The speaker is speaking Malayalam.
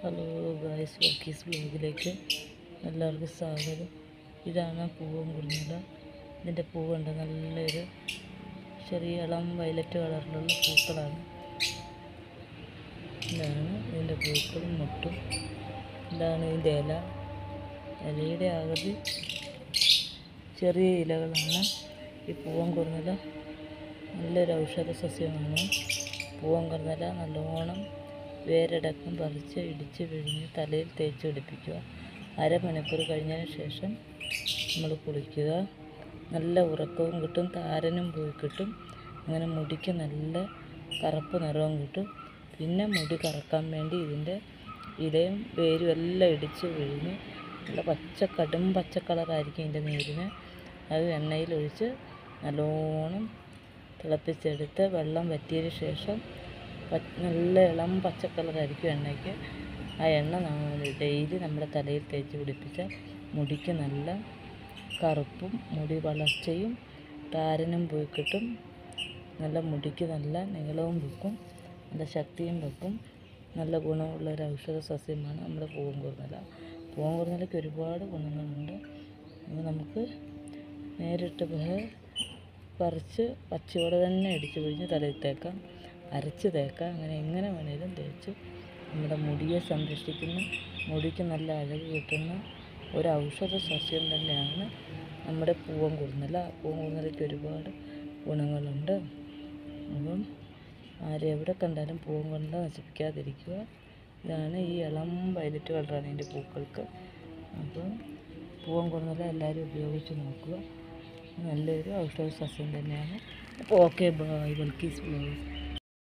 ഹലോ ഗായ്സ് വർക്കീസ് ബ്ലോഗിലേക്ക് എല്ലാവർക്കും സ്വാഗതം ഇതാണ് പൂവൻ കുരുമുള ഇതിൻ്റെ പൂവുണ്ട് നല്ലൊരു ചെറിയ ഇളം വയലറ്റ് കളറിലുള്ള പൂക്കളാണ് ഇതാണ് ഇതിൻ്റെ പൂക്കളും മുട്ടും ഇതാണ് ഇതിൻ്റെ ഇല ഇലയുടെ ആകൃതി ചെറിയ ഇലകളാണ് ഈ പൂവൻ കുരുമുള നല്ലൊരു ഔഷധ സസ്യമാണ് പൂവൻ കുരുമുള നല്ലോണം വേരടക്കം പറിച്ച് ഇടിച്ച് പിഴിഞ്ഞ് തലയിൽ തേച്ച് പിടിപ്പിക്കുക അരമണിക്കൂർ കഴിഞ്ഞതിന് ശേഷം നമ്മൾ കുളിക്കുക നല്ല ഉറക്കവും കിട്ടും താരനും പോയി കിട്ടും അങ്ങനെ മുടിക്ക് നല്ല കറുപ്പ് നിറവും കിട്ടും പിന്നെ മുടി കറക്കാൻ വേണ്ടി ഇതിൻ്റെ ഇലയും വേരും എല്ലാം ഇടിച്ച് പിഴിഞ്ഞ് നല്ല പച്ച കടും പച്ച കളറായിരിക്കും ഇതിൻ്റെ നീരിന് അത് എണ്ണയിലൊഴിച്ച് നല്ലോണം തിളപ്പിച്ചെടുത്ത് വെള്ളം വറ്റിയതിന് ശേഷം പ- നല്ല ഇളം പച്ച കളറായിരിക്കും എണ്ണയ്ക്ക് ആ എണ്ണ നമ്മൾ ഡെയിലി നമ്മുടെ തലയിൽ തേച്ച് പിടിപ്പിച്ചാൽ മുടിക്ക് നല്ല കറുപ്പും മുടി വളർച്ചയും താരനും പോയി കിട്ടും നല്ല മുടിക്ക് നല്ല നീളവും വെക്കും നല്ല ശക്തിയും വെക്കും നല്ല ഗുണമുള്ള ഒരു ഔഷധ സസ്യമാണ് നമ്മുടെ പൂവൻ കുറുന്നല പൂവൻ കുറുന്നലയ്ക്ക് ഒരുപാട് ഗുണങ്ങളുണ്ട് അത് നമുക്ക് നേരിട്ട് പോയി പറിച്ച് പച്ചയോടെ തന്നെ ഇടിച്ച് പിഴിഞ്ഞ് തലയിൽ തേക്കാം അരച്ച് തേക്കാം അങ്ങനെ എങ്ങനെ വേണേലും തേച്ച് നമ്മുടെ മുടിയെ സംരക്ഷിക്കുന്ന മുടിക്ക് നല്ല അഴക് കിട്ടുന്ന ഒരു ഔഷധ സസ്യം തന്നെയാണ് നമ്മുടെ പൂവൻ കുറുന്നല പൂവൻ കുറുന്നലയ്ക്ക് ഒരുപാട് ഗുണങ്ങളുണ്ട് അപ്പം ആരും എവിടെ കണ്ടാലും പൂവൻ കുറുന്നല നശിപ്പിക്കാതിരിക്കുക ഇതാണ് ഈ ഇളം വയലറ്റ് കളറാണ് ഇതിൻ്റെ പൂക്കൾക്ക് അപ്പം പൂവൻ കുറുന്നല എല്ലാവരും ഉപയോഗിച്ച് നോക്കുക നല്ലൊരു ഔഷധ സസ്യം തന്നെയാണ് അപ്പോൾ ഓക്കെ ബൈ വൽക്കീസ് ബ്ലോഗ്